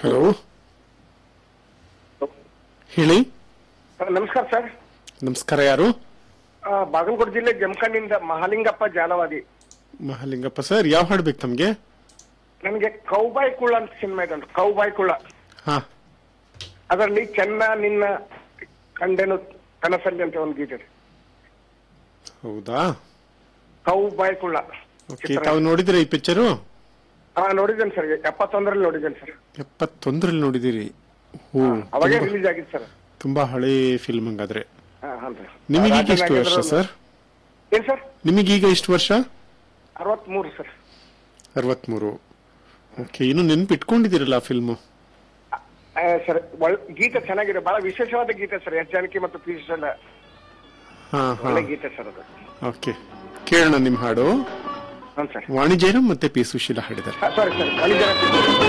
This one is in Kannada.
ಹಲೋ ಹೇಳಿ ನಮಸ್ಕಾರ ಸರ್ ನಮಸ್ಕಾರ ಯಾರು ಆ, ಬಾಗಲಕೋಟೆ ಜಿಲ್ಲೆ ಜಮಖಂಡಿಂದ ಮಹಾಲಿಂಗಪ್ಪ ಜಾಲವಾದಿ ಮಹಾಲಿಂಗಪ್ಪ ಸರ್ ಯಾವ ಹಾಡು ಬೇಕು ತಮಗೆ ನನಗೆ ಕೌಬಾಯ್ ಕುಳ್ಳ ಅಂತ ಸಿನಿಮಾ ಇದೆ ಉಂಟು ಕೌಬಾಯ್ ಕುಳ್ಳ ಹಾ ಅದರಲ್ಲಿ ಚೆನ್ನ ನಿನ್ನ ಕಂಡೆನು ಕನಸಲ್ಲಿ ಅಂತ ಒಂದು ಗೀತೆ ಇದೆ ಹೌದಾ ಕೌಬಾಯ್ ಕುಳ್ಳ ಓಕೆ ತಾವು ನೋಡಿದ್ರೆ ಈ ಪಿಕ್ಚರು ಹಾ ನೋಡಿದ್ದೇನೆ ಸರ್ ಎಪ್ಪತ್ತೊಂದರಲ್ಲಿ ನೋಡಿದ್ದೇನೆ ಸರ್ ಎಪ್ಪತ್ತೊಂದರಲ್ಲಿ ನೋಡಿದಿರಿ ಓ ಅವಾಗೇ ತುಂಬಾ- ರಿಲೀಸ್ ಆಗಿತ್ತು ಸರ್ ತುಂಬಾ ಹಳೆ ಫಿಲ್ಮ್ ಹಂಗಾದ್ರೆ ಹಾ ಹಾಂ ಸರ್ ನಿಮಗೀಗ ಎಷ್ಟು ವರ್ಷ ಸರ್ ಏನ್ ಸರ್ ನಿಮಗೀಗ ಎಷ್ಟು ವರ್ಷ ಅರವತ್ಮೂರು ಸರ್ ಅರವತ್ಮೂರು ಓಕೆ ಇನ್ನು ನೆನ್ಪಿಟ್ಕೊಂಡಿದ್ದೀರಲ್ಲ ಆ ಫಿಲ್ಮು ಆ, ಸರ್ ಒಳ್ ಗೀತೆ ಚೆನ್ನಾಗಿದೆ ಬಹಳ ವಿಶೇಷವಾದ ಗೀತೆ ಸರ್ ಎಸ್ ಜಾನಕಿ ಮತ್ತು ಪಿ ಸುಶೀಲ ಹಾ ಹಾ ಒಳ್ಳೆ ಗೀತೆ ಸರ್ ಅದು ಓಕೆ ಕೇಳೋಣ ನಿಮ್ಮ ಹಾಡು ಹ್ಞೂ ಸರ್ ವಾಣಿಜ್ಯನ ಮತ್ತೆ ಪಿ ಸುಶೀಲ ಹಾಡಿದ್ದಾರೆ ಸಾರಿ ಸರ್ ಕಲಿಜ